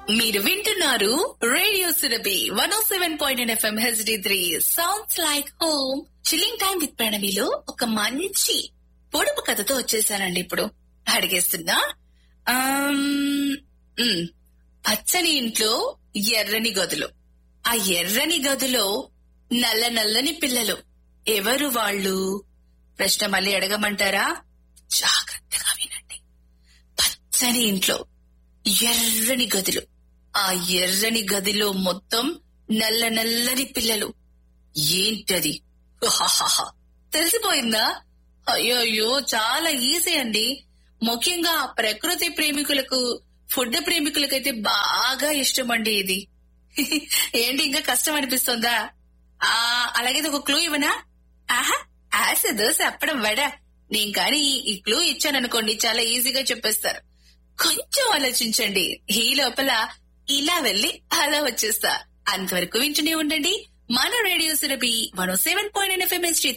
మీరు వింటున్నారు radio Surabhi one o seven point FM HD three sounds like home chilling time with ప్రణవిలో ఒక మంచి పొడుపు కథతో వచ్చేసానండి ఇప్పుడు అడిగేస్తున్నా ఆమ్, మ్, పచ్చని ఇంట్లో ఎర్రని గదులు ఆ ఎర్రని గదిలో నల్ల నల్లని పిల్లలు ఎవరు వాళ్ళు ప్రశ్న మళ్ళీ అడగమంటారా జాగ్రత్తగా వినండి పచ్చని ఇంట్లో ఎర్రని గదులు ఆ ఎర్రని గదిలో మొత్తం నల్ల నల్లని పిల్లలు ఏంటది హాహాహా. తెలిసిపోయిందా అయ్యో అయ్యో చాలా ఈజీ అండి ముఖ్యంగా ప్రకృతి ప్రేమికులకు ఫుడ్ ప్రేమికులకైతే బాగా ఇష్టం అండి ఇది ఏంటి ఇంకా కష్టం అనిపిస్తుందా ఆ అలాగైతే ఒక క్లూ ఇవ్వనా ఆహా యాసిడ్ చెప్పడం వడ నేను కానీ ఈ- ఈ క్లూ ఇచ్చాననుకోండి చాలా ఈజీగా చెప్పేస్తారు కొంచెం ఆలోచించండి ఈ లోపల ఇలా వెళ్ళి అలా వచ్చేస్తా అంతవరకు వింటూనే ఉండండి మన radio Surabhi one seven point FM